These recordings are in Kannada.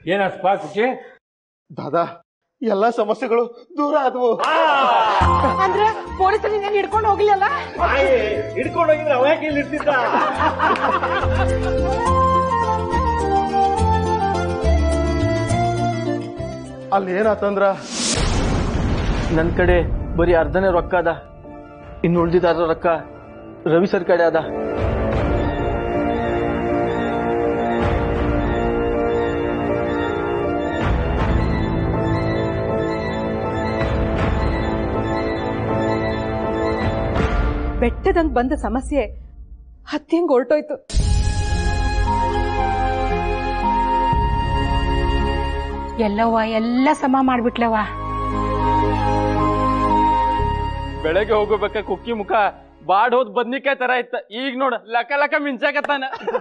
ಏನಪ್ಪ ಖುಷಿ ದಾದಾ ಎಲ್ಲಾ ಸಮಸ್ಯೆಗಳು ದೂರ ಆದವು ಅಂದ್ರೆ ಪೊಲೀಸರು ನಿನ್ನ ಹಿಡ್ಕೊಂಡು ಹೋಗ್ಲಿಲ್ಲ ಹಿಡ್ಕೊಂಡು ಹೋಗಿದ್ರೆ ಅವ ಯಾಕೆ ಇಲ್ಲಿ ಇರ್ತಿದ್ದ ಅಲ್ಲಿ ಏನಾತಂದ್ರ ನನ್ನ ಕಡೆ ಬರೀ ಅರ್ಧನೇ ರೊಕ್ಕ ಅದ ಇನ್ನು ಉಳ್ದಿದ ಅರ್ಧ ರೊಕ್ಕ ರವಿ ಸರ್ ಕಡೆ ಅದ ಬೆಟ್ಟದಂಗ್ ಬಂದ ಸಮಸ್ಯೆ ಹತ್ತಿಂಗ್ ಹೊರಟೋಯ್ತು ಎಲ್ಲವ್ವ ಎಲ್ಲ ಸಮ ಮಾಡ್ಬಿಟ್ಲವ ಬೆಳಗ್ಗೆ ಹೋಗಬೇಕ ಕುಕ್ಕಿ ಮುಖ ಬಾಡ್ ಹೋದ್ ಬದ್ನಿಕಾಯ್ ತರ ಇತ್ತ ಈಗ ನೋಡ ಲಕ ಲಕ ಮಿಂಚಾಕತ್ತಾನ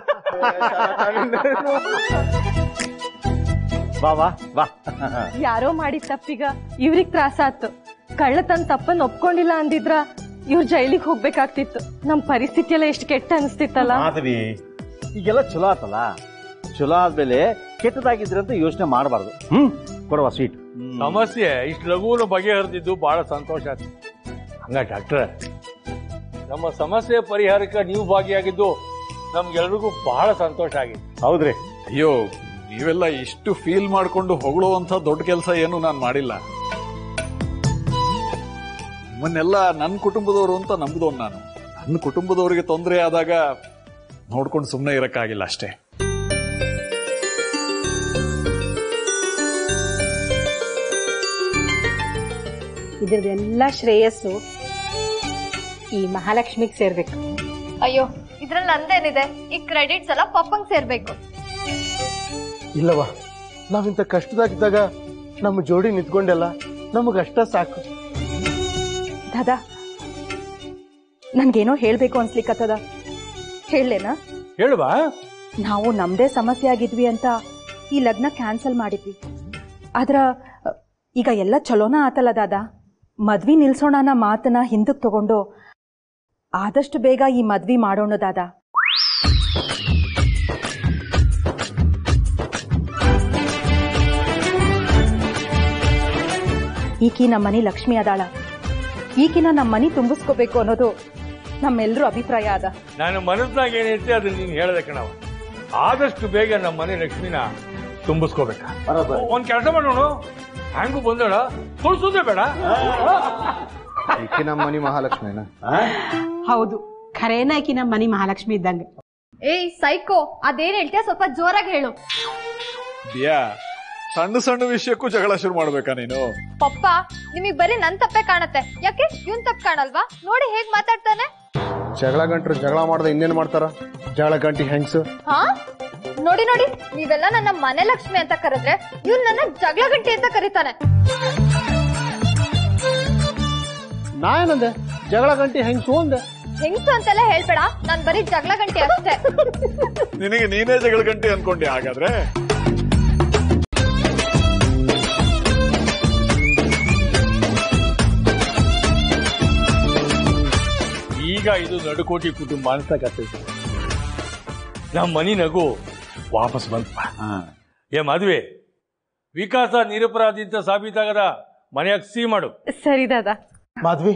ಬಾ ಬಾ ಬಾ ಯಾರೋ ಮಾಡಿದ ತಪ್ಪಿಗ ಇವ್ರಿಗ್ ತ್ರಾಸ ಆತು ಕಳ್ಳ ತನ್ ತಪ್ಪನ್ ಒಪ್ಕೊಂಡಿಲ್ಲ ಅಂದಿದ್ರ ಇವ್ರ ಜೈಲಿಗೆ ಹೋಗ್ಬೇಕಾಗ್ತಿತ್ತು ನಮ್ ಪರಿಸ್ಥಿತಿ ಎಲ್ಲ ಎಷ್ಟು ಕೆಟ್ಟ ಅನಿಸ್ತಿತ್ತಲ್ಲ ಮಾಧವಿ ಈಗೆಲ್ಲ ಚಲೋ ಆತಲ್ಲ ಚಲೋ ಆದ್ಮೇಲೆ ಕೆಟ್ಟದಾಗಿದ್ರೆ ಅಂತ ಯೋಚನೆ ಮಾಡಬಾರ್ದು ಹ್ಮ್ ಕೊಡುವ ಸ್ವೀಟ್ ಸಮಸ್ಯೆ ಇಷ್ಟು ಲಘುನ ಬಗೆಹರಿದಿದ್ದು ಬಹಳ ಸಂತೋಷ ಆಯ್ತು ಹಂಗ ಡಾಕ್ಟ್ರ ನಮ್ಮ ಸಮಸ್ಯೆ ಪರಿಹಾರಕ್ಕೆ ನೀವು ಭಾಗಿಯಾಗಿದ್ದು ನಮ್ಗೆಲ್ರಿಗೂ ಬಹಳ ಸಂತೋಷ ಆಗಿದೆ ಹೌದ್ರಿ ಅಯ್ಯೋ ನೀವೆಲ್ಲ ಇಷ್ಟು ಫೀಲ್ ಮಾಡ್ಕೊಂಡು ಹೊಗಳುವಂತ ದೊಡ್ಡ ಕೆಲಸ ಏನು ನಾನು ಮಾಡಿಲ್ಲ ನಿಮ್ಮನ್ನೆಲ್ಲ ನನ್ನ ಕುಟುಂಬದವರು ಅಂತ ನಂಬಿದವನು ನಾನು ನನ್ನ ಕುಟುಂಬದವರಿಗೆ ತೊಂದರೆ ಆದಾಗ ನೋಡ್ಕೊಂಡು ಸುಮ್ಮನೆ ಇರಕ್ಕಾಗಿಲ್ಲ ಅಷ್ಟೇ ಇದ್ರದೆಲ್ಲ ಶ್ರೇಯಸ್ಸು ಈ ಮಹಾಲಕ್ಷ್ಮಿಗೆ ಸೇರ್ಬೇಕು ಅಯ್ಯೋ ಇದ್ರಲ್ಲಿ ನಂದೇನಿದೆ ಈ ಕ್ರೆಡಿಟ್ಸ್ ಎಲ್ಲ ಪಪ್ಪಂಗ್ ಸೇರ್ಬೇಕು ಇಲ್ಲವ ನಾವಿಂತ ಕಷ್ಟದಾಗಿದ್ದಾಗ ನಮ್ಮ ಜೋಡಿ ನಿಂತ್ಕೊಂಡೆಲ್ಲ ನಮಗಷ್ಟ ಸಾಕು ದಾದಾ ನನ್ಗೇನೋ ಹೇಳ್ಬೇಕು ಅನ್ಸ್ಲಿಕ್ಕತ್ತದ ಹೇಳೇನಾ ಹೇಳುವಾ ನಾವು ನಮ್ದೇ ಸಮಸ್ಯೆ ಆಗಿದ್ವಿ ಅಂತ ಈ ಲಗ್ನ ಕ್ಯಾನ್ಸಲ್ ಮಾಡಿದ್ವಿ ಆದ್ರ ಅ, ಈಗ ಎಲ್ಲ ಚಲೋನ ಆತಲ್ಲ ದಾದಾ ಮದ್ವಿ ನಿಲ್ಸೋಣ ಅನ್ನೋ ಮಾತನ್ನ ಹಿಂದಕ್ಕೆ ತಗೊಂಡು ಆದಷ್ಟು ಬೇಗ ಈ ಮದ್ವಿ ಮಾಡೋಣ ದಾದಾ ಈಕಿ ನಮ್ಮ ಮನೆ ಲಕ್ಷ್ಮಿ ಅದಾಳ ಈಕಿನ ನಮ್ಮ ಮನೆ ತುಂಬಿಸ್ಕೋಬೇಕು ಅನ್ನೋದು ನಮ್ಮೆಲ್ಲರೂ ಅಭಿಪ್ರಾಯ ಅದ ನಾನು ಮನಸ್ಸಿನಾಗ ಏನೈತಿ ಅದನ್ನ ನೀನು ಹೇಳ್ದೆ ಕಣವ ಆದಷ್ಟು ಬೇಗ ನಮ್ಮ ಮನೆ ಲಕ್ಷ್ಮಿನ ತುಂಬಿಸ್ಕೋಬೇಕ ಒಂದ್ ಕೆಲಸ ಮಾಡೋಣ ಹ್ಯಾಂಗೂ ಬಂದಳ ಕೊಡ್ಸೋದೇ ಬೇಡ ಈಕೆ ನಮ್ಮ ಮನಿ ಮಹಾಲಕ್ಷ್ಮಿನ ಹೌದು ಖರೇನಾಕಿ ನಮ್ಮ ಮನಿ ಮಹಾಲಕ್ಷ್ಮಿ ಇದ್ದಂಗೆ ಏಯ್ ಸೈಕೋ ಅದೇನ್ ಹೇಳ್ತೀಯ ಸ್ವಲ್ಪ ಜೋರಾಗಿ ಹೇಳು ದಿಯಾ ಸಣ್ಣ ಸಣ್ಣ ವಿಷಯಕ್ಕೂ ಜಗಳ ಶುರು ಮಾಡ್ಬೇಕಾ ನೀನು ಪಪ್ಪ ನಿಮಗ್ ಬರೀ ನನ್ ತಪ್ಪೇ ಕಾಣತ್ತೆ ಯಾಕೆ ಇವನ್ ತಪ್ಪ ಕಾಣಲ್ವಾ ನೋಡಿ ಹೇಗ್ ಮಾತಾಡ್ತಾನೆ ಜಗಳ ಗಂಟ್ರು ಜಗಳ ಮಾಡ್ದೆ ಇನ್ನೇನ್ ಮಾಡ್ತಾರ ಜಗಳ ಗಂಟಿ ಹೆಂಗ್ಸ್ ಹಾ ನೋಡಿ ನೋಡಿ ನೀವೆಲ್ಲ ನನ್ನ ಮನೆ ಲಕ್ಷ್ಮಿ ಅಂತ ಕರೆದ್ರೆ ಇವ್ನು ನನ್ನ ಜಗಳ ಗಂಟೆ ಅಂತ ಕರೀತಾನೆ ನಾ ಏನಂದೆ ಜಗಳ ಗಂಟಿ ಹೆಂಗ್ಸು ಅಂದೆ ಹೆಂಗ್ಸು ಅಂತೆಲ್ಲ ಹೇಳ್ಬೇಡ ನಾನ್ ಬರೀ ಜಗಳ ಗಂಟೆ ಅಷ್ಟೇ ನಿನಗೆ ನೀನೇ ಜಗಳ ಗಂಟೆ ಅನ್ಕೊಂಡೆ ಹಾಗಾದ್ರೆ ಈಗ ಇದು ನಡುಕೋಟಿ ಕುಟುಂಬ ಅನ್ಸಕತ್ತೈತಿ ನಮ್ಮ ಮನಿ ನಗು ವಾಪಸ್ ಬಂತಪ್ಪ ಏ ಮದ್ವೆ ವಿಕಾಸ ನಿರಪರಾಧಿ ಅಂತ ಸಾಬೀತಾಗದ ಮನೆಯಾಗ ಸಿಹಿ ಮಾಡು ಸರಿ ದಾದಾ ಮಾಧವಿ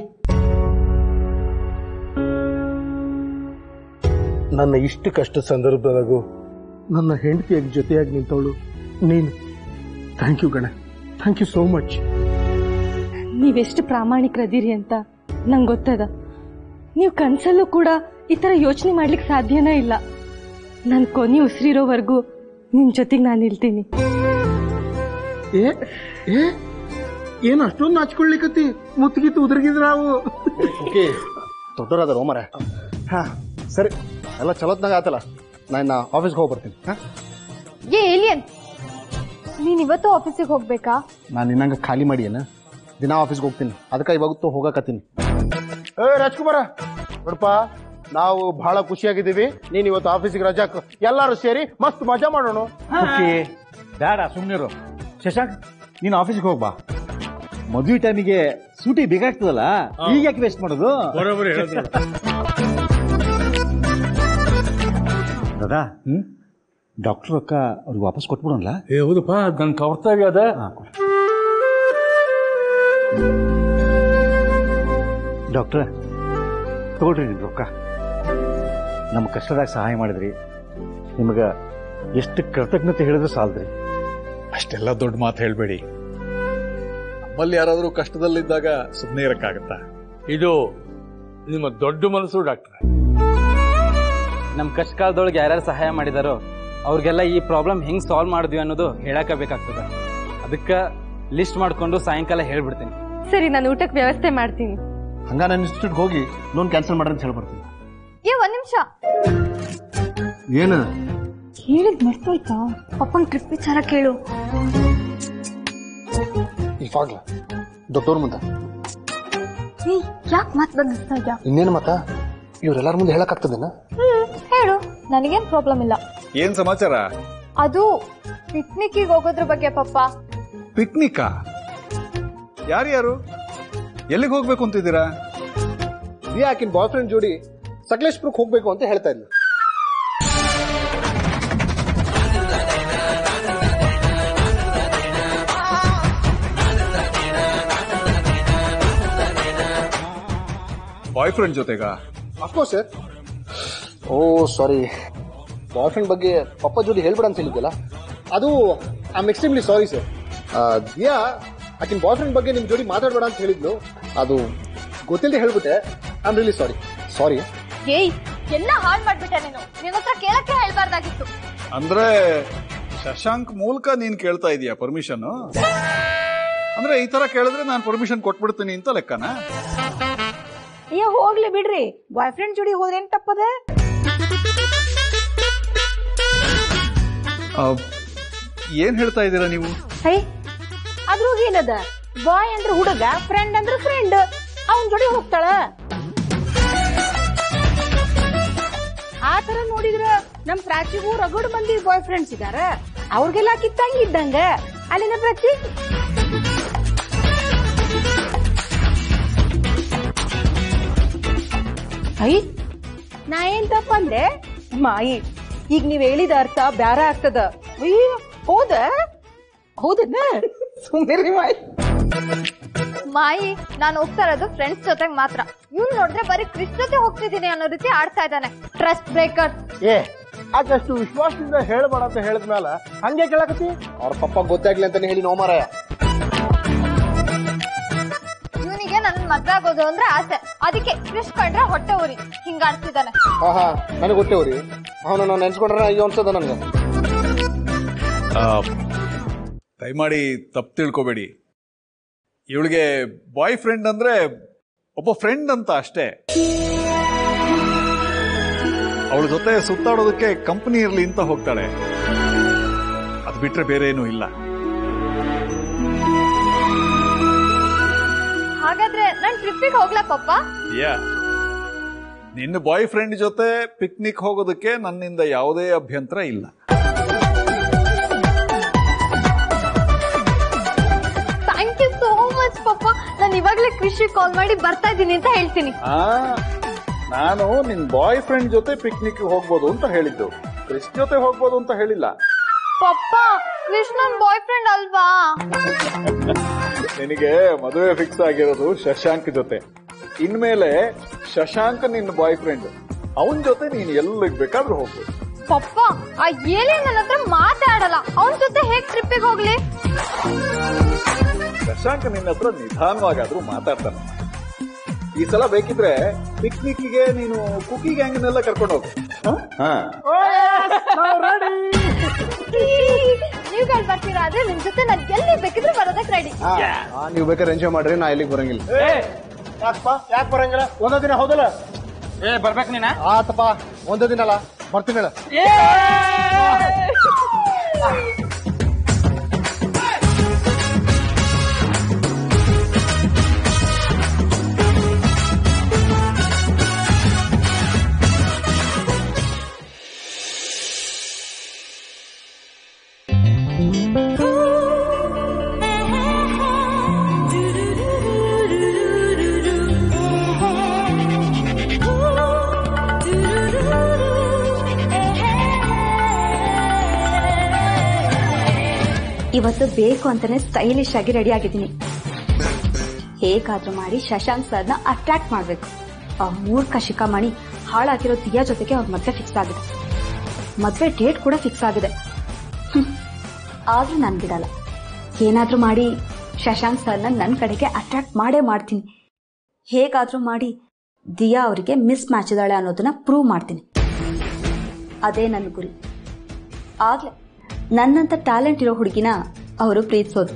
ನನ್ನ ಇಷ್ಟು ಕಷ್ಟ ಸಂದರ್ಭದಾಗೂ ನನ್ನ ಹೆಂಡತಿಯಾಗಿ ಜೊತೆಯಾಗಿ ನಿಂತವಳು ನೀನು ಥ್ಯಾಂಕ್ ಯು ಗಣ ಥ್ಯಾಂಕ್ ಯು ಸೋ ಮಚ್ ನೀವೆಷ್ಟು ಪ್ರಾಮಾಣಿಕರದಿರಿ ಅಂತ ನಂಗೆ ಗೊತ್ತದ ನೀವು ಕನ್ಸಲ್ಲೂ ಕೂಡ ಈ ಥರ ಯೋಚನೆ ಮಾಡ್ಲಿಕ್ಕೆ ಸಾಧ್ಯನೇ ಇಲ್ಲ ನನ್ನ ಕೊನೆ ಉಸಿರಿರೋವರೆಗೂ ನಿನ್ನ ಜೊತೆಗೆ ನಾನು ನಿಲ್ತೀನಿ ಏ ಏ ಏನು ಅಷ್ಟೊಂದು ನಾಚ್ಕೊಳ್ಳಿಕತ್ತಿ ಮುತ್ತಿಗಿತ್ತು ಉದುರ್ಗಿದ್ರ ನಾವು ಓಕೆ ದೊಡ್ಡವರಾದ ರೋಮರ ಹಾ ಸರಿ ಎಲ್ಲ ಚಲೋತ್ನಾಗ ಆತಲ್ಲ ನಾನು ಆಫೀಸ್ಗೆ ಹೋಗಿ ಬರ್ತೀನಿ ಹಾ ಏ ಏಲಿಯನ್ ನೀನ್ ಇವತ್ತು ಆಫೀಸಿಗೆ ಹೋಗ್ಬೇಕಾ ನಾನು ನಿನ್ನಂಗ ಖಾಲಿ ಮಾಡಿ ಏನ ದಿನ ಆಫೀಸ್ಗೆ ಹೋಗ್ತೀನಿ ಅದಕ್ಕೆ ಇವಾಗತ್ತು ಹೋಗಕತ್ತೀನಿ ಏ ರಾಜ್ಕುಮಾರ ನೋಡಪ್ಪ ನಾವು ಬಹಳ ಖುಷಿಯಾಗಿದ್ದೀವಿ ನೀನ್ ಇವತ್ತು ಆಫೀಸಿಗೆ ರಜಾ ಹಾಕು. ಎಲ್ಲಾರು ಸೇರಿ ಮಸ್ತ್ ಮಜಾ ಮಾಡೋಣ ಬೇಡ ಸುಮ್ನಿರು ಶಶಾಂಕ್ ನೀನು ಆಫೀಸ್ಗೆ ಹೋಗ್ಬಾ ಮದುವೆ ಟೈಮಿಗೆ ಸೂಟಿ ಬೇಕಾಗ್ತದಲ್ಲ ಈಗ ಯಾಕೆ ವೇಸ್ಟ್ ಮಾಡೋದು ಬರೋಬ್ಬರಿ ಹೇಳಿದ್ರು ದಾದಾ ಹ್ಮ್ ಡಾಕ್ಟರ್ ರೊಕ್ಕ ಅವ್ರಿಗೆ ವಾಪಸ್ ಕೊಟ್ಬಿಡೋಣ ಏ ಹೌದಪ್ಪ ನನ್ನ ಕರ್ತವ್ಯ ಅದ ಡಾಕ್ಟ್ರ ತಗೊಳ್ರಿ ನಿಮ್ಮ ರೊಕ್ಕ ನಮ್ಮ ಕಷ್ಟದಾಗ ಸಹಾಯ ಮಾಡಿದ್ರಿ ನಿಮಗೆ ಎಷ್ಟು ಕೃತಜ್ಞತೆ ಹೇಳಿದ್ರೆ ಸಾಲದ್ರಿ ಅಷ್ಟೆಲ್ಲ ದೊಡ್ಡ ಮಾತು ಹೇಳ್ಬೇಡಿ ನಮ್ಮಲ್ಲಿ ಯಾರಾದರೂ ಕಷ್ಟದಲ್ಲಿದ್ದಾಗ ಸುಮ್ಮನೆ ಇರಕ್ಕಾಗತ್ತಾ ಇದು ನಿಮ್ಮ ದೊಡ್ಡ ಮನಸ್ಸು ಡಾಕ್ಟ್ರೆ ನಮ್ಮ ಕಷ್ಟ ಕಾಲದೊಳಗೆ ಯಾರ್ಯಾರು ಸಹಾಯ ಮಾಡಿದಾರೋ ಅವ್ರಿಗೆಲ್ಲ ಈ ಪ್ರಾಬ್ಲಮ್ ಹೆಂಗ್ ಸಾಲ್ವ್ ಮಾಡಿದ್ವಿ ಅನ್ನೋದು ಹೇಳಕ ಬೇಕಾಗ್ತದೆ ಅದಕ್ಕೆ ಲಿಸ್ಟ್ ಮಾಡ್ಕೊಂಡು ಸಾಯಂಕಾಲ ಹೇಳ್ಬಿಡ್ತೀನಿ ಸರಿ ನಾನು ಊಟಕ್ಕೆ ವ್ಯವಸ್ಥೆ ಮಾಡ್ತೀನಿ ಹಂಗ ನನ್ನ ಇನ್ಸ್ಟಿಟ್ಯೂಟ್ ಹೋಗಿ ಲೋನ್ ಕ್ಯಾನ್ಸಲ್ ಮಾಡ್ರಿ ಅಂತ ಹೇಳ್ಬರ್ತೀನಿ ಏ ಒಂದ್ ನಿಮಿಷ ಏನು ಹೇಳಿದ್ ಮರ್ತೋಯ್ತಾ ಪಪ್ಪನ್ ಟ್ರಿಪ್ ವಿಚಾರ ಕೇಳು ಇವಾಗ್ಲ ದೊಡ್ಡವ್ರ ಮುಂದೆ ಏ ಯಾಕೆ ಮಾತ್ ಬದಲಿಸ್ತಾ ಇದ್ಯಾ ಇನ್ನೇನು ಮತ್ತ ಇವ್ರೆಲ್ಲಾರ ಮುಂದೆ ಹೇಳಕ್ಕಾಗ್ತದೇನ ಹ್ಮ್ ಹೇಳು ನನಗೇನ್ ಪ್ರಾಬ್ಲಮ್ ಇಲ್ಲ ಏನ್ ಸಮಾಚಾರ ಅದು ಪಿಕ್ನಿಕ್ಕಿಗೆ ಹೋಗೋದ್ರ ಬಗ್ಗೆ ಪಪ್ಪ ಪಿಕ್ನಿಕಾ ಯಾರ್ಯಾರು ಎಲ್ಲಿಗೆ ಹೋಗ್ಬೇಕು ಅಂತಿದ್ದೀರಾ ದಿಯಾ ಆಕಿನ ಬಾಯ್ ಫ್ರೆಂಡ್ ಜೋಡಿ ಸಕಲೇಶ್ಪುರಕ್ಕೆ ಹೋಗ್ಬೇಕು ಅಂತ ಹೇಳ್ತಾ ಇದ್ಲು ಬಾಯ್ ಫ್ರೆಂಡ್ ಜೊತೆಗಾ of course sir oh sorry boyfriend ಬಗ್ಗೆ ಪಪ್ಪ ಜೋಡಿ ಹೇಳ್ಬೇಡ ಅಂತ ಹೇಳಿದ್ದಲ್ಲ ಅದು I am extremely sorry sir ದಿಯಾ ಆಕಿನ ಬಾಯ್ ಫ್ರೆಂಡ್ ಬಗ್ಗೆ ನಿಮ್ ಜೋಡಿ ಮಾತಾಡಬೇಡ ಅಂತ ಹೇಳಿದ್ಲು ಅದು ಗೊತ್ತಿಲ್ಲದೆ ಹೇಳ್ಬಿಟ್ಟೆ I am really sorry sorry ಏಯ್ ಎಲ್ಲ ಹಾಳ್ ಮಾಡ್ಬಿಟ್ಟೆ ನೀನು ನಿನ್ನ ಹತ್ರ ಕೇಳಕ್ಕೆ ಹೇಳ್ಬಾರ್ದಾಗಿತ್ತು ಅಂದ್ರೆ ಶಶಾಂಕ್ ಮೂಲಕ ನೀನ್ ಕೇಳ್ತಾ ಇದೀಯಾ ಪರ್ಮಿಷನ್ ಅಂದ್ರೆ ಈ ತರ ಕೇಳಿದ್ರೆ ನಾನು ಪರ್ಮಿಷನ್ ಕೊಟ್ಬಿಡ್ತೀನಿ ಅಂತ ಲೆಕ್ಕನ ಅಯ್ಯ ಹೋಗ್ಲಿ ಬಿಡ್ರಿ ಬಾಯ್ ಫ್ರೆಂಡ್ ಜೋಡಿ ಹೋದ್ರೇನ್ ತಪ್ಪದ ಏನ್ ಹೇಳ್ತಾ ಇದ್ದೀರಾ ನೀವು ಹೈ ಅದ್ರಾಗ ಏನದ ಬಾಯ್ ಅಂದ್ರೆ ಹುಡುಗ ಫ್ರೆಂಡ್ ಅಂದ್ರೆ ಫ್ರೆಂಡ್ ಅವನ್ ಜೋಡಿ ಹೋಗ್ತಾಳ ಆ ತರ ನೋಡಿದ್ರ ನಮ್ ಪ್ರಾಚಿಗೂ ರಗಡ್ ಮಂದಿ ಬಾಯ್ ಫ್ರೆಂಡ್ಸ್ ಇದಾರ ಅವ್ರಿಗೆಲ್ಲ ಕಿತ್ತಂಗಿದ್ದಂಗ ಅಲ್ಲಿನ ಪ್ರಾಚಿ ಐ ನಾ ಏನ್ ತಪ್ಪಂದೆ ಮಾಯಿ ಈಗ ನೀವ್ ಹೇಳಿದ ಅರ್ಥ ಬ್ಯಾರ ಆಗ್ತದ ಅಯ್ಯೋ ಹೌದ ಹೌದನ್ನ ಸುಮ್ಮನೆ ಮಾಯ್ ಮಾಯಿ ನಾನು ಹೋಗ್ತಾ ಇರೋದು ಫ್ರೆಂಡ್ಸ್ ಜೊತೆಗೆ ಮಾತ್ರ ಇವ್ನು ನೋಡಿದ್ರೆ ಬರೀ ಕ್ರಿಸ್ ಜೊತೆ ಹೋಗ್ತಿದ್ದೀನಿ ಅನ್ನೋ ರೀತಿ ಆಡ್ತಾ ಇದ್ದಾನೆ ಟ್ರಸ್ಟ್ ಬ್ರೇಕರ್ ಏ ಆಕಷ್ಟು ವಿಶ್ವಾಸದಿಂದ ಹೇಳಬೇಡ ಅಂತ ಹೇಳಿದ್ಮೇಲ ಹಂಗೆ ಕೇಳಕತ್ತಿ ಅವ್ರ ಪಪ್ಪ ಗೊತ್ತಾಗ್ಲಿ ಅಂತಾನೆ ಹೇಳಿ ನೋ ಮಾರಾಯ ಇವನಿಗೆ ನನ್ನ ಮದ್ವೆ ಆಗೋದು ಅಂದ್ರೆ ಆಸೆ ಅದಕ್ಕೆ ಕ್ರಿಸ್ ಕಂಡ್ರೆ ಹೊಟ್ಟೆ ಉರಿ ಹಿಂಗ ಆಡ್ತಿದ್ದಾನೆ ಆಹಾ ನನಗೆ ಗೊತ್ತೇವ್ರಿ ಅವನ ನಾನು ನೆನ್ಸ್ಕೊಂಡ್ರೆ ಅಯ್ಯೋ ಅನ್ಸದ ನನ್ಗೆ ಆ, ದಯಮಾಡಿ ತಪ್ಪು ತಿಳ್ಕೊಬೇಡಿ ಇವಳಿಗೆ ಬಾಯ್ ಫ್ರೆಂಡ್ ಅಂದ್ರೆ ಒಬ್ಬ ಫ್ರೆಂಡ್ ಅಂತ ಅಷ್ಟೇ ಅವಳ ಜೊತೆ ಸುತ್ತಾಡೋದಕ್ಕೆ ಕಂಪನಿ ಇರ್ಲಿ ಅಂತ ಹೋಗ್ತಾಳೆ ಅದು ಬಿಟ್ರೆ ಬೇರೆ ಏನೂ ಇಲ್ಲ ಹಾಗಾದ್ರೆ ನಾನ್ ಟ್ರಿಪ್ಪಿಗೆ ಹೋಗ್ಲಾ ಪಪ್ಪ ಯಾ ನಿನ್ನ ಬಾಯ್ ಫ್ರೆಂಡ್ ಜೊತೆ ಪಿಕ್ನಿಕ್ ಹೋಗೋದಕ್ಕೆ ನನ್ನಿಂದ ಯಾವುದೇ ಅಭ್ಯಂತರ ಇಲ್ಲ ಥ್ಯಾಂಕ್ ಯು ಸೋ ಮಚ್ ಪಪ್ಪ ನಾನು ಇವಾಗ್ಲೇ ಕೃಷಿ ಕಾಲ್ ಮಾಡಿ ಬರ್ತಾ ಇದ್ದೀನಿ ಅಂತ ಹೇಳ್ತೀನಿ ಆ ನಾನು ನಿನ್ ಬಾಯ್ ಫ್ರೆಂಡ್ ಜೊತೆ ಪಿಕ್ನಿಕ್ ಹೋಗ್ಬೋದು ಅಂತ ಹೇಳಿದ್ದು ಕ್ರಿಸ್ ಜೊತೆ ಹೋಗ್ಬೋದು ಅಂತ ಹೇಳಿಲ್ಲ ಪಪ್ಪ ಕೃಷ್ಣನ್ ಬಾಯ್ ಫ್ರೆಂಡ್ ಅಲ್ವಾ ನಿನಗೆ ಮದುವೆ ಫಿಕ್ಸ್ ಆಗಿರೋದು ಶಶಾಂಕ್ ಜೊತೆ ಇನ್ಮೇಲೆ ಶಶಾಂಕ್ ನಿನ್ನ ಬಾಯ್ ಫ್ರೆಂಡ್ ಅವನ್ ಜೊತೆ ನೀನು ಎಲ್ಲಿಗ್ ಬೇಕಾದ್ರೂ ಹೋಗ್ಬೋದು ಪಪ್ಪ ಆ ಏಲಿ ನನ್ನ ಹತ್ರ ಮಾತಾಡಲ್ಲ ಅವನ ಜೊತೆ ಹೇಗ್ ಟ್ರಿಪ್ಪಿಗೆ ಹೋಗ್ಲಿ ಶಶಾಂಕ್ ನಿನ್ನ ಹತ್ರ ನಿಧಾನವಾಗಾದ್ರೂ ಮಾತಾಡ್ತಾನೆ ಈ ಸಲ ಬೇಕಿದ್ರೆ ಪಿಕ್ನಿಕ್ಗೆ ನೀನು ಕುಕಿ ಗ್ಯಾಂಗ್ನೆಲ್ಲ ಕರ್ಕೊಂಡು ಹೋಗು ಹಾ ನೀವುಗಳು ಬರ್ತೀರಾ ಆದ್ರೆ ನಿಮ್ ಜೊತೆ ನಾನು ಎಲ್ಲಿ ಬೇಕಿದ್ರೆ ಬರೋದಕ್ಕೆ ರೆಡಿ ನೀವು ಬೇಕಾದ್ರೆ ಎಂಜಾಯ್ ಮಾಡ್ರಿ ನಾ ಇಲ್ಲಿಗೆ ಬರಂಗಿಲ್ಲ ಯಾಕಪ್ಪ ಯಾಕೆ ಬರಂಗಿಲ್ಲ ಒಂದೇ ದಿನ ಹೌದಲ್ಲ ಏ ಬರ್ಬೇಕು ನೀನ ಆತಪ್ಪ ಒಂದೇ ದಿನ ಅಲ್ಲ ಬರ್ತೀನಿ Ooh, ಇವತ್ತು ಬೇಕು ಅಂತಾನೆ ಸ್ಟೈಲಿಶ್ ಆಗಿ ರೆಡಿ ಆಗಿದ್ದೀನಿ ಹೇಗಾದ್ರೂ ಮಾಡಿ ಶಶಾಂಕ್ ಸರ್ನ ಅಟ್ರಾಕ್ಟ್ ಮಾಡ್ಬೇಕು ಆ ಮೂರ್ಖ ಶಿಖಾಮಣಿ ಹಾಳಾಗಿರೋ ದಿಯಾ ಜೊತೆಗೆ ಅವ್ರ ಮದ್ವೆ ಫಿಕ್ಸ್ ಆಗಿದೆ ಮದ್ವೆ ಡೇಟ್ ಕೂಡ ಫಿಕ್ಸ್ ಆಗಿದೆ ಹ್ಮ್. ಆದ್ರೂ ನಾನ್ ಬಿಡಲ್ಲ ಏನಾದ್ರೂ ಮಾಡಿ ಶಶಾಂಕ್ ಸರ್ನ ನನ್ನ ಕಡೆಗೆ ಅಟ್ರಾಕ್ಟ್ ಮಾಡೇ ಮಾಡ್ತೀನಿ ಹೇಗಾದ್ರೂ ಮಾಡಿ ದಿಯಾ ಅವರಿಗೆ ಮಿಸ್ ಮ್ಯಾಚ್ ಇದ್ದಾಳೆ ಅನ್ನೋದನ್ನ ಪ್ರೂವ್ ಮಾಡ್ತೀನಿ ಅದೇ ನನ್ನ ಗುರಿ ಆಗ್ಲೇ ನನ್ನಂತ ಟ್ಯಾಲೆಂಟ್ ಇರೋ ಹುಡುಗಿನ ಅವರು ಪ್ರೀತಿಸೋದು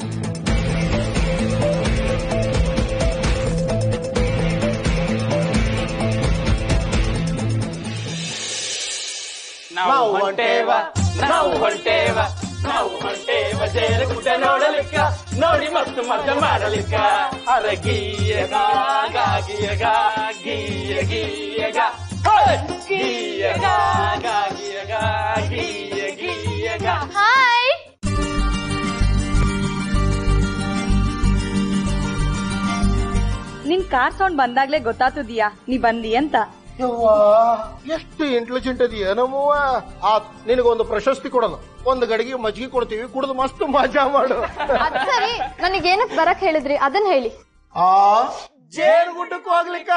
ನಾವು ಹೊಂಟೇವ ನಾವು ಹೊಂಟೇವ ನಾವು ಹೊಂಟೇವ ಜೇರ ಗುಡ್ಡ ನೋಡಲಿಕ್ಕ ನೋಡಿ ಮಸ್ತ್ ಮಜಾ ಮಾಡಲಿಕ್ಕ ಅರ ಗೀಯಗ ಗಾಗಿಯಗ ಗೀಯ ಗೀಯಗ ಹೋಯ್! ಗೀಯಗ ಗಾಗಿಯಗ ಗೀಯ ಗೀಯಗ ಹಾಯ್ ನಿನ್ ಕಾರ್ ಸೌಂಡ್ ಬಂದಾಗ್ಲೇ ಗೊತ್ತಾಗ್ತದಿಯಾ ನೀ ಬಂದಿ ಅಂತ ಯವ್ವಾ ಎಷ್ಟು ಇಂಟೆಲಿಜೆಂಟ್ ಇದೆಯಾ ನಮ್ಮವ್ವ ಆ ನಿನಗೊಂದು ಪ್ರಶಸ್ತಿ ಕೊಡೋಣ ಒಂದು ಗಡಿಗೆ ಮಜ್ಜಿಗೆ ಕೊಡ್ತೀವಿ ಕುಡಿದು ಮಸ್ತ್ ಮಜಾ ಮಾಡು ಅದ್ ಸರಿ ನನಗೇನಕ್ ಬರಕ್ ಹೇಳಿದ್ರಿ ಅದನ್ನ ಹೇಳಿ ಆ ಜೇನು ಗುಡ್ಡಕ್ಕೂ ಆಗ್ಲಿಕ್ಕ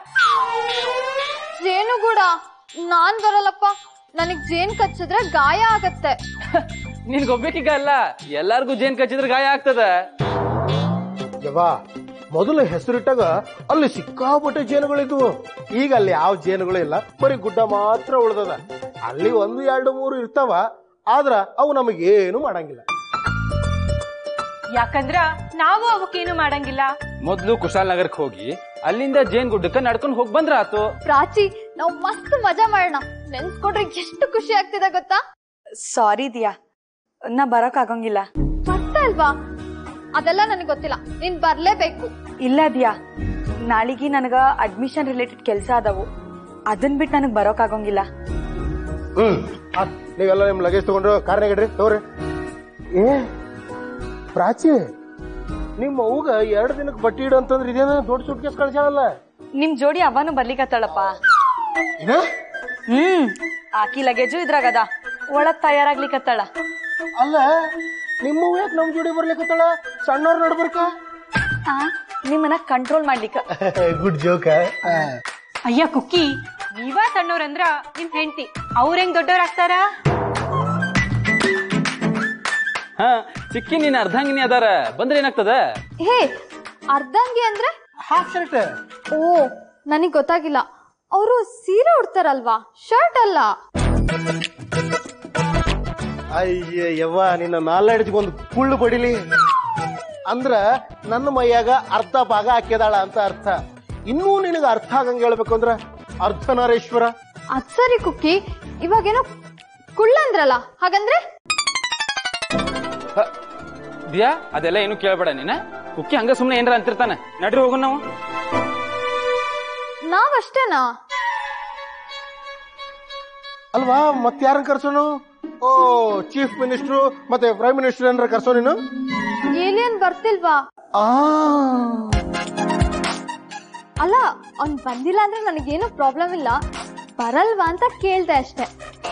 ಜೇನು ಕೂಡ ನಾನ್ ಬರಲ್ಲಪ್ಪ ನನಗ್ ಜೇನ್ ಕಚ್ಚಿದ್ರೆ ಗಾಯ ಆಗತ್ತೆ ನಿನ್ಗೊಬ್ಬಕೀಗ ಅಲ್ಲ ಎಲ್ಲಾರ್ಗೂ ಜೇನ್ ಕಚ್ಚಿದ್ರೆ ಗಾಯ ಆಗ್ತದ ಯವ್ವಾ ಮೊದಲು ಹೆಸರಿಟ್ಟಾಗ ಅಲ್ಲಿ ಸಿಕ್ಕಾಪಟ್ಟೆ ಜೇನುಗಳಿದ್ವು ಈಗ ಅಲ್ಲಿ ಯಾವ ಜೇನುಗಳು ಇಲ್ಲ ಬರೀ ಗುಡ್ಡ ಮಾತ್ರ ಉಳ್ದದ ಅಲ್ಲಿ ಒಂದು ಎರಡು ಮೂರು ಇರ್ತಾವ ಆದ್ರ ಅವು ನಮಗೇನು ಮಾಡಂಗಿಲ್ಲ ಯಾಕಂದ್ರ ನಾವು ಅವಕ್ಕೇನು ಮಾಡಂಗಿಲ್ಲ ಮೊದ್ಲು ಕುಶಾಲ್ ನಗರಕ್ಕೆ ಹೋಗಿ ಅಲ್ಲಿಂದ ಜೇನ್ ಗುಡ್ಡಕ್ಕ ನಡ್ಕೊಂಡ್ ಹೋಗ್ ಬಂದ್ರ ಆತು ಪ್ರಾಚಿ ನಾವ್ ಮಸ್ತ್ ಮಜಾ ಮಾಡೋಣ ನೆನ್ಸ್ಕೊಂಡ್ರೆ ಎಷ್ಟು ಖುಷಿ ಆಗ್ತಿದೆ ಗೊತ್ತಾ ಸಾರಿ ದಿಯಾ ನಾ ಬರಕ್ ಆಗಂಗಿಲ್ಲ ಬರ್ತಾ ಇಲ್ವಾ ಅದೆಲ್ಲ ನನಗ್ ಗೊತ್ತಿಲ್ಲ ನೀನ್ ಬರ್ಲೇಬೇಕು ಇಲ್ಲ ದಿಯಾ ನಾಳಿಗೆ ನನಗ ಅಡ್ಮಿಷನ್ ರಿಲೇಟೆಡ್ ಕೆಲಸ ಅದಾವು ಅದನ್ ಬಿಟ್ಟು ನನಗ್ ಬರೋಕ್ ಆಗಂಗಿಲ್ಲ ಹ್ಮ್ ಆತ್, ನೀವೆಲ್ಲ ನಿಮ್ ಲಗೇಜ್ ತಗೊಂಡ್ರು ಕಾರ್ನಾಗ ಇಡ್ರಿ ತಗೋರಿ ಏ ಪ್ರಾಚಿ ನಿಮ್ಮ ಅವ್ಗ ಎರಡು ದಿನಕ್ಕೆ ಬಟ್ಟಿ ಇಡು ಅಂತಂದ್ರೆ ಇದೇನ ದೊಡ್ಡ ಸೂಟ್ ಕೇಸ್ ಕಳ್ಸ್ಯಾಳಲ್ಲ ನಿಮ್ ಜೋಡಿ ಅವನು ಬರ್ಲಿಕತ್ತಾಳಪ್ಪ ಏನ ಹ್ಮ್ ಆಕಿ ಲಗೇಜು ಇದ್ರಾಗದ ಒಳಗ್ ತಯಾರಾಗ್ಲಿಕತ್ತಾಳ ಅಲ್ಲ ನಿಮ್ಮ ಯಾಕೆ ನಮ್ ಜೋಡಿ ಬರ್ಲಿಕ್ಕತ್ತಾಳ ಸಣ್ಣವ್ರ ನಡ್ಬರ್ಕ ಆ, ನಿಮ್ಮನ್ನ ಕಂಟ್ರೋಲ್ ಮಾಡ್ಲಿಕ್ಕ ಗುಡ್ ಜೋಕ ಅಯ್ಯ ಕುಕ್ಕಿ ನೀವ ಸಣ್ಣವ್ರಂದ್ರ ನಿಮ್ ಹೆಂಡತಿ ಅವ್ರ ಹೆಂಗ್ ದೊಡ್ಡವ್ರಾಗ್ತಾರ ಹಾ ಚಿಕ್ಕಿ ನೀನ್ ಅರ್ಧಂಗಿನಿ ಅದಾರ ಬಂದ್ರೆ ಏನಾಗ್ತದ ಹೇ ಅರ್ಧಂಗಿ ಅಂದ್ರೆ ಹಾಫ್ ಶರ್ಟ್ ಓ ನನಗ್ ಗೊತ್ತಾಗಿಲ್ಲ ಅವರು ಸೀರೆ ಉಡ್ತಾರಲ್ವಾ ಶರ್ಟ್ ಅಲ್ಲ ಅಯ್ಯ ಯವ್ವ ನಿನ್ನ ನಾಲ್ಕು ಒಂದು ಕುಳ್ಳು ಬಡಿಲಿ ಅಂದ್ರ ನನ್ನ ಮೈಯಾಗ ಅರ್ಧ ಭಾಗ ಹಾಕ್ಯದಾಳ ಅಂತ ಅರ್ಥ ಇನ್ನೂ ನಿನಗ ಅರ್ಥ ಆಗಂಗ ಹೇಳ್ಬೇಕು ಅಂದ್ರ ಅರ್ಧನಾರೇಶ್ವರ ಅದ್ ಸರಿ ಕುಕ್ಕಿ ಇವಾಗೇನೋ ಕುಳ್ಳ ಅಂದ್ರಲ್ಲ ಹಾಗಂದ್ರೆ ದಿಯಾ ಅದೆಲ್ಲ ಏನು ಕೇಳ್ಬೇಡ ನೀನ ಕುಕ್ಕಿ ಹಂಗ ಸುಮ್ನೆ ಏನ್ರ ಅಂತಿರ್ತಾನೆ ನಡ್ರಿ ಹೋಗೋಣ ನಾವು ನಾವಷ್ಟೇನಾ ಅಲ್ವಾ ಮತ್ ಯಾರನ್ನ ಕರ್ಸೋನು ಓ ಚೀಫ್ ಮಿನಿಸ್ಟ್ರು ಮತ್ತೆ ಪ್ರೈಮ್ ಮಿನಿಸ್ಟರ್ ಏನಾರ ಕರ್ಸೋ ನೀನು ಏಲಿಯನ್ ಬರ್ತಿಲ್ವಾ ಆ ಅಲ್ಲ ಅವ್ನ್ ಬಂದಿಲ್ಲ ಅಂದ್ರೆ ನನಗೇನು ಪ್ರಾಬ್ಲಮ್ ಇಲ್ಲ ಬರಲ್ವಾ ಅಂತ ಕೇಳ್ದೆ ಅಷ್ಟೇ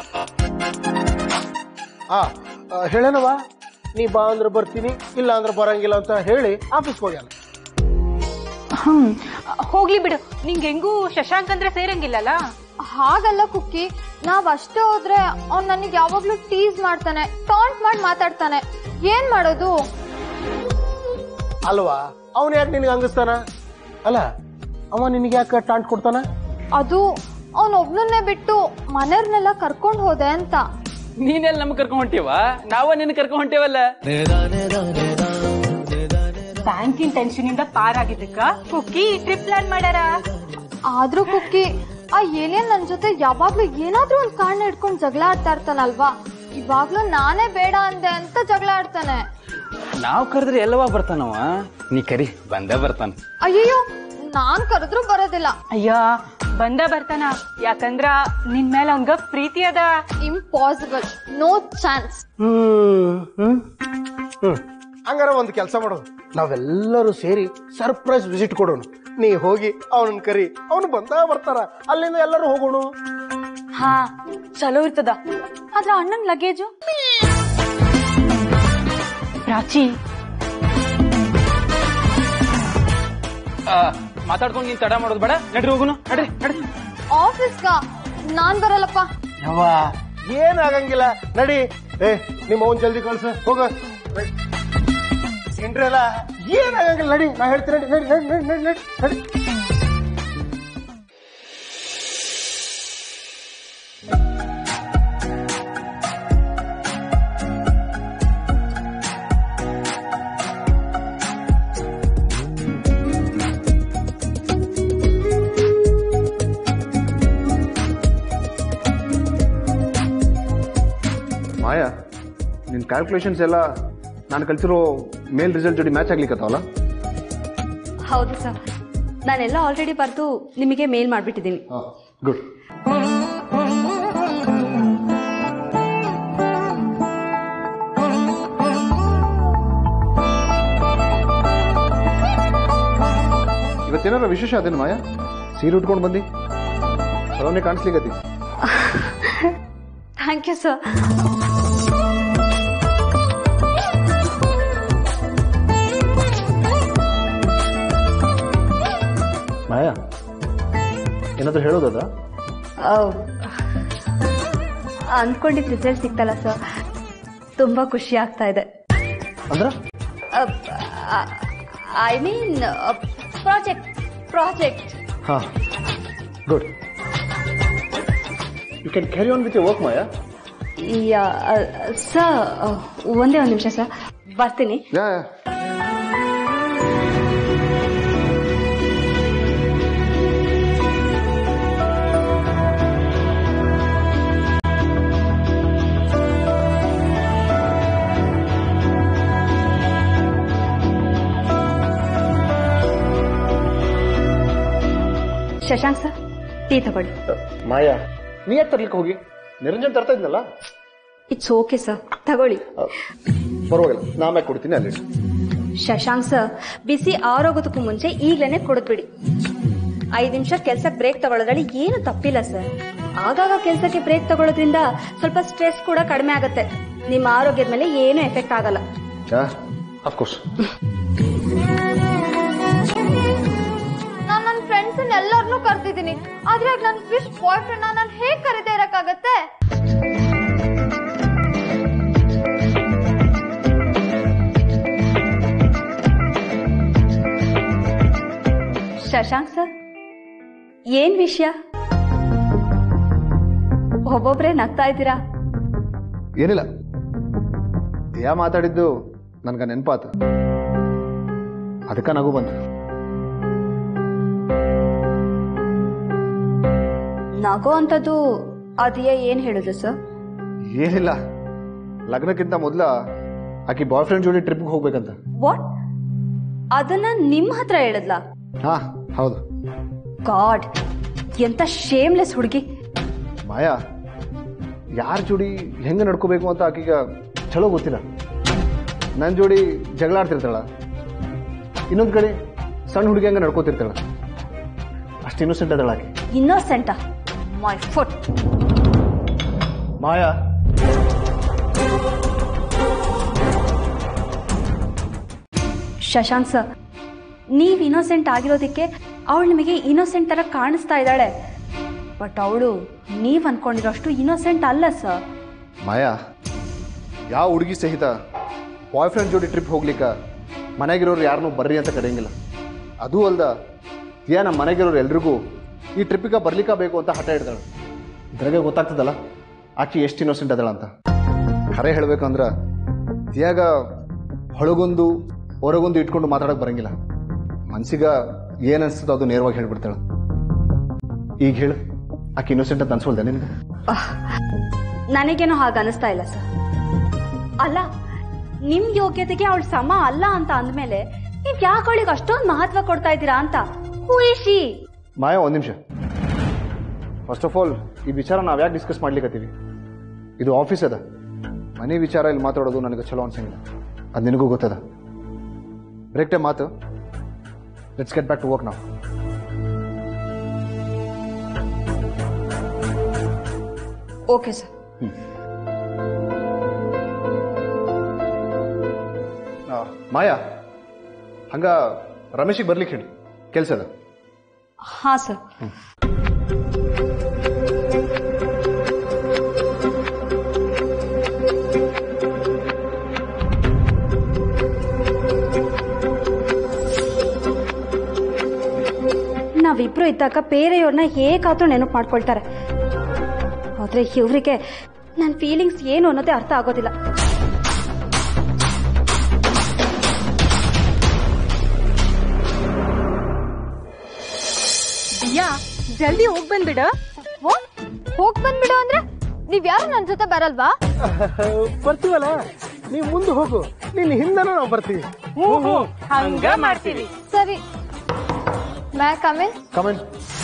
ಆ ಆ, ಹೇಳೇನವ ನೀ ಬಾ ಅಂದ್ರೆ ಬರ್ತೀನಿ ಇಲ್ಲ ಅಂದ್ರೆ ಬರಂಗಿಲ್ಲ ಅಂತ ಹೇಳಿ ಆಫೀಸ್ಗೆ ಹೋಗ್ಯಾನ ಹ್ಮ್ ಹೋಗ್ಲಿ ಬಿಡು ನಿಂಗ್ ಹೆಂಗೂ ಶಶಾಂಕ್ ಅಂದ್ರೆ ಸೇರಂಗಿಲ್ಲಲ್ಲ ಹಾಗಲ್ಲ ಕುಕ್ಕಿ ನಾವ್ ಅಷ್ಟೇ ಹೋದ್ರೆ ಅವ್ನ್ ನನಗ್ ಯಾವಾಗ್ಲೂ ಟೀಸ್ ಮಾಡ್ತಾನೆ ಟಾಂಟ್ ಮಾಡಿ ಮಾತಾಡ್ತಾನೆ ಏನ್ ಮಾಡೋದು ಅಲ್ವಾ ಅವನ್ ಯಾಕೆ ನಿನಗೆ ಹಂಗಿಸ್ತಾನ ಅಲ್ಲ ಅವ ನಿನಗೆ ಯಾಕೆ ಟಾಂಟ್ ಕೊಡ್ತಾನ ಅದು ಅವ್ನ್ ಒಬ್ನನ್ನೇ ಬಿಟ್ಟು ಮನೆಯವ್ರನ್ನೆಲ್ಲ ಕರ್ಕೊಂಡ್ ಹೋದೆ ಅಂತ ನೀನೆಲ್ಲ ನಮ್ ಕರ್ಕೊಂಡ್ ಹೊಂಟಿವ ನಾವ ನಿನ್ ಕರ್ಕೊಂಡ್ ಹೊಂಟೇವಲ್ಲ ಬ್ಯಾಂಕಿನ್ ಟೆನ್ಷನ್ ಇಂದ ಪಾರಾಗಿದ್ದಕ್ಕ ಕುಕ್ಕಿ ಟ್ರಿಪ್ ಪ್ಲಾನ್ ಮಾಡ್ಯಾರ ಆದ್ರೂ ಕುಕ್ಕಿ ಆ ಏಲಿಯನ್ ನನ್ ಜೊತೆ ಯಾವಾಗ್ಲೂ ಏನಾದ್ರೂ ಒಂದ್ ಕಾರಣ ಇಟ್ಕೊಂಡ್ ಜಗಳ ಆಡ್ತಾ ಇರ್ತಾನಲ್ವಾ ಇವಾಗ್ಲೂ ನಾನೇ ಬೇಡ ಅಂದೆ ಅಂತ ಜಗಳ ಆಡ್ತಾನೆ ನಾವ್ ಕರೆದ್ರೆ ಎಲ್ಲವಾ ಬರ್ತಾನವ ನೀ ಕರಿ ಬಂದೇ ಬರ್ತಾನ ಅಯ್ಯಯ್ಯೋ ನಾನ್ ಕರೆದ್ರೂ ಬರೋದಿಲ್ಲ ಅಯ್ಯ ಬಂದ ಬರ್ತಾನ ಯಾಕಂದ್ರ ನಿನ್ ಮೇಲೆ ಅವಂಗ ಪ್ರೀತಿ ಅದ impossible no chance hmm hmm hmm ಹಂಗಾರ ಒಂದು ಕೆಲಸ ಮಾಡೋದು ನಾವೆಲ್ಲರೂ ಸೇರಿ ಸರ್ಪ್ರೈಸ್ ವಿಸಿಟ್ ಕೊಡೋಣ ನೀ ಹೋಗಿ ಅವನನ್ನ ಕರಿ ಅವನು ಬಂದ ಬರ್ತಾರ ಅಲ್ಲಿಂದ ಎಲ್ಲರೂ ಹೋಗೋಣ ಹಾ ಚಲೋ ಇರ್ತದ ಆದ್ರ ಅಣ್ಣನ್ ಲಗೇಜು ಪ್ರಾಚಿ ಮಾತಾಡ್ಕೊಂಡು ನೀನ್ ತಡ ಮಾಡೋದು ಬೇಡ ನಡ್ರಿ ಹೋಗುನು ನಡ್ರಿ ನಡ್ರಿ ಆಫೀಸ್ಗ ನಾನ್ ಬರಲ್ಲಪ್ಪ ಯವ್ವ ಏನ್ ಆಗಂಗಿಲ್ಲ ನಡಿ ಏ ನಿಮ್ಮ ಅವನ್ ಜಲ್ದಿ ಕಳ್ಸ ಹೋಗ ಸಿಂಡ್ರಲ್ಲ ಏನ್ ಆಗಂಗಿಲ್ಲ ನಡಿ ನಾ ಹೇಳ್ತೀನಿ ನಡಿ ನಡಿ ನಡಿ ನಡಿ ನಡಿ ನಡಿ ಮಾಯಾ ನಿನ್ ಕ್ಯಾಲ್ಕುಲೇಷನ್ಸ್ ಎಲ್ಲ ನಾನು ಕಲ್ತಿರೋ ಮೇಲ್ ರಿಸಲ್ಟ್ ಜೋಡಿ ಮ್ಯಾಚ್ ಆಗ್ಲಿಕ್ಕತ್ತಾವಲ್ಲ ಹೌದು ಸರ್ ನಾನೆಲ್ಲ ಆಲ್ರೆಡಿ ಬರೆದು ನಿಮಗೆ ಮೇಲ್ ಮಾಡಿಬಿಟ್ಟಿದ್ದೀನಿ ಗುಡ್ ಇವತ್ತೇನಾರ ವಿಶೇಷ ಅದೇನು ಮಾಯಾ ಸೀರೆ ಉಟ್ಕೊಂಡು ಬಂದಿ ಚಲೋನೆ ಕಾಣಿಸ್ಲಿಕ್ಕತ್ತಿ ಥ್ಯಾಂಕ್ ಯು ಸರ್ ಮಾಯಾ ಏನಾದ್ರೂ ಹೇಳೋದದ ಅಂದ್ಕೊಂಡಿದ್ದ ರಿಸಲ್ಟ್ ಸಿಕ್ತಲ್ಲ ಸರ್ ತುಂಬ ಖುಷಿ ಆಗ್ತಾ ಇದೆ ಅಂದ್ರ ಐ ಮೀನ್ ಪ್ರಾಜೆಕ್ಟ್ ಪ್ರಾಜೆಕ್ಟ್ ಹಾ good you can carry on with work Maya sir ಒಂದೇ ಒಂದು ನಿಮಿಷ ಸರ್ ಬರ್ತೀನಿ ಯಾ ಶಶಾಂಕ್ ಸರ್ ಟೀ ತಗೊಳ್ಳಿ ಮಾಯಾ ನೀ ಯಾಕೆ ತರ್ಲಿಕ್ಕೆ ಹೋಗಿ ನಿರಂಜನ್ ತರ್ತಾ ಇದ್ನಲ್ಲ ಇಟ್ಸ್ ಓಕೆ ಸರ್ ತಗೊಳ್ಳಿ ಪರವಾಗಿಲ್ಲ ನಾ ಆಮ್ಯಾಗ ಕೊಡ್ತೀನಿ ಅಲ್ಲಿ ಶಶಾಂಕ್ ಸರ್ ಬಿಸಿ ಆರೋಗೋದಕ್ಕೂ ಮುಂಚೆ ಈಗ್ಲೇನೆ ಕೊಡದ್ಬಿಡಿ ಐದು ನಿಮಿಷ ಕೆಲ್ಸಕ್ಕೆ ಬ್ರೇಕ್ ತಗೊಳ್ಳೋದ್ರಲ್ಲಿ ಏನು ತಪ್ಪಿಲ್ಲ ಸರ್ ಆಗಾಗ ಕೆಲಸಕ್ಕೆ ಬ್ರೇಕ್ ತಗೊಳ್ಳೋದ್ರಿಂದ ಸ್ವಲ್ಪ ಸ್ಟ್ರೆಸ್ ಕೂಡ ಕಡಿಮೆ ಆಗುತ್ತೆ ನಿಮ್ಮ ಆರೋಗ್ಯದ ಮೇಲೆ ಏನು ಎಫೆಕ್ಟ್ ಆಗಲ್ಲ ಯಾ ಅಫ್ಕೋರ್ಸ್ ನಾನ್ ನನ್ನ ಫ್ರೆಂಡ್ಸ್ ಎಲ್ಲರನ್ನೂ ಕರ್ತಿದ್ದೀನಿ ಆದ್ರೆ ನನ್ನ ಫಿಶ್ ಬಾಯ್ ಫ್ರೆಂಡ್ ನಾನು ಹೇಗ್ ಕರೀತಾ ಇರಕ್ಕಾಗತ್ತೆ ಶಶಾಂಕ್ ಸರ್ ಏನ್ ವಿಷಯ ಒಬ್ಬೊಬ್ರೆ ನಗ್ತಾ ಇದ್ದೀರಾ ಏನಿಲ್ಲ ಯಾ ಮಾತಾಡಿದ್ದು ನನ್ಗ ನೆನಪಾತು ಅದಕ್ಕ ನಗು ಬಂತು ನಗೋ ಅಂತದ್ದು ಅದಿಯ ಏನ್ ಹೇಳುದು ಸರ್ ಏನಿಲ್ಲ ಲಗ್ನಕ್ಕಿಂತ ಮೊದಲ ಆಕಿ ಬಾಯ್ ಫ್ರೆಂಡ್ ಜೋಡಿ ಟ್ರಿಪ್ಗೆ ಹೋಗ್ಬೇಕಂತ ವಾಟ್ ಅದನ್ನ ನಿಮ್ ಹತ್ರ ಹೇಳಿದ್ಲಾ ಹಾ ಹೌದು ಗಾಡ್ ಎಂತ ಶೇಮ್ಲೆಸ್ ಹುಡುಗಿ ಮಾಯಾ ಯಾರ ಜೋಡಿ ಹೆಂಗ ನಡ್ಕೋಬೇಕು ಅಂತ ಆಕೀಗ ಚಲೋ ಗೊತ್ತಿಲ್ಲ ನನ್ನ ಜೋಡಿ ಜಗಳ ಆಡ್ತಿರ್ತಾಳ ಇನ್ನೊಂದ್ ಕಡೆ ಸಣ್ಣ ಹುಡುಗಿ ಹಂಗ ನಡ್ಕೋತಿರ್ತಾಳ ಅಷ್ಟು ಇನ್ನೋಸೆಂಟ್ ಅದಳ ಆಕೆ innocent my foot Maya Shashank sir ನೀವ್ ಇನ್ನೋಸೆಂಟ್ ಆಗಿರೋದಕ್ಕೆ ಅವಳು ನಿಮಗೆ ಇನ್ನೋಸೆಂಟ್ ತರ ಕಾಣಿಸ್ತಾ ಇದ್ದಾಳೆ ಬಟ್ ಅವಳು ನೀವ್ ಅನ್ಕೊಂಡಿರೋಷ್ಟು ಇನ್ನೋಸೆಂಟ್ ಅಲ್ಲ ಸರ್ ಮಾಯಾ ಯಾವ ಹುಡುಗಿ ಸಹಿತ ಬಾಯ್ ಫ್ರೆಂಡ್ ಜೋಡಿ ಟ್ರಿಪ್ ಹೋಗ್ಲಿಕ್ಕ ಮನೆಗಿರೋರು ಯಾರನ್ನೂ ಬರ್ರಿ ಅಂತ ಕರೆಯಂಗಿಲ್ಲ ಅದೂ ಅಲ್ದ ಯಾ ನಮ್ಮ ಮನೆಗಿರೋರು ಎಲ್ರಿಗೂ ಈ ಟ್ರಿಪ್ಪಿಗೆ ಬರ್ಲಿಕ್ಕ ಬೇಕು ಅಂತ ಹಠ ಹಿಡ್ದಾಳೆ ಇದ್ರಾಗೆ ಗೊತ್ತಾಗ್ತದಲ್ಲ ಆಕಿ ಎಷ್ಟು ಇನ್ನೋಸೆಂಟ್ ಅದಳ ಅಂತ ಖರೆ ಹೇಳ್ಬೇಕಂದ್ರ ತಿಯಾಗ ಹೊಳಗೊಂದು ಹೊರಗೊಂದು ಇಟ್ಕೊಂಡು ಮಾತಾಡಕ್ ಬರಂಗಿಲ್ಲ ಮನ್ಸಿಗ ಏನ್ ಅನ್ಸ್ತದ ಅದು ನೇರವಾಗಿ ಹೇಳ್ಬಿಡ್ತಾಳ ಈಗ ಹೇಳು ಆಕಿ ಇನ್ನೋಸೆಂಟ್ ಅಂತ ಅನ್ಸೋಲ್ದ ನಿನ್ಗೆ ನನಗೇನೋ ಹಾಗೆ ಅನಿಸ್ತಾ ಇಲ್ಲ ಸರ್ ಅಲ್ಲ ನಿಮ್ ಯೋಗ್ಯತೆಗೆ ಅವಳು ಸಮ ಅಲ್ಲ ಅಂತ ಅಂದ್ಮೇಲೆ ನೀವ್ ಯಾಕೆ ಅವಳಿಗೆ ಅಷ್ಟೊಂದು ಮಹತ್ವ ಕೊಡ್ತಾ ಇದ್ದೀರಾ ಅಂತ ಹೂಯಿಸಿ ಮಾಯಾ ಒಂದು ನಿಮಿಷ ಫಸ್ಟ್ ಆಫ್ ಆಲ್ ಈ ವಿಚಾರ ನಾವು ಯಾಕೆ ಡಿಸ್ಕಸ್ ಮಾಡ್ಲಿಕ್ಕತ್ತೀವಿ ಇದು ಆಫೀಸ್ ಅದ ಮನೆ ವಿಚಾರ ಇಲ್ಲಿ ಮಾತಾಡೋದು ನನಗೆ ಚಲೋ ಅನ್ಸಂಗಿಲ್ಲ ಅದು ನಿನಗೂ ಗೊತ್ತದ ಬ್ರೇಕ್ ಟೈಮ್ ಮಾತು let's get back to work ನಾವು ಓಕೆ ಸರ್ ಮಾಯಾ ಹಂಗ ರಮೇಶಿಗೆ ಬರ್ಲಿಕ್ಕೆ ಹೇಳಿ ಕೆಲ್ಸ ಅದ ಹಾ ಸರ್ ನಾವಿಬ್ರು ಇದ್ದಾಗ ಬೇರೆಯವ್ರನ್ನ ಹೇಗಾದ್ರೂ ನೆನಪು ಮಾಡ್ಕೊಳ್ತಾರೆ ಆದ್ರೆ ಇವರಿಗೆ ನನ್ನ ಫೀಲಿಂಗ್ಸ್ ಏನು ಅನ್ನೋದೇ ಅರ್ಥ ಆಗೋದಿಲ್ಲ ದಿಯಾ ಜಲ್ದಿ ಹೋಗ್ ಬಂದ್ಬಿಡ ಹೋಗ್ ಬಂದ್ಬಿಡು ಅಂದ್ರೆ ನೀವ್ ಯಾರು ನನ್ ಜೊತೆ ಬರಲ್ವಾ ಬರ್ತೀವಲ್ಲ ನೀವು ಮುಂದೆ ಹೋಗು ನಿನ್ನ ಹಿಂದನೂ ನಾವು ಬರ್ತೀವಿ ಹಂಗ ಮಾಡ್ತೀವಿ ಸರಿ ಮ್ಯಾ ಕಮಿನ್ ಕಮೆಂಟ್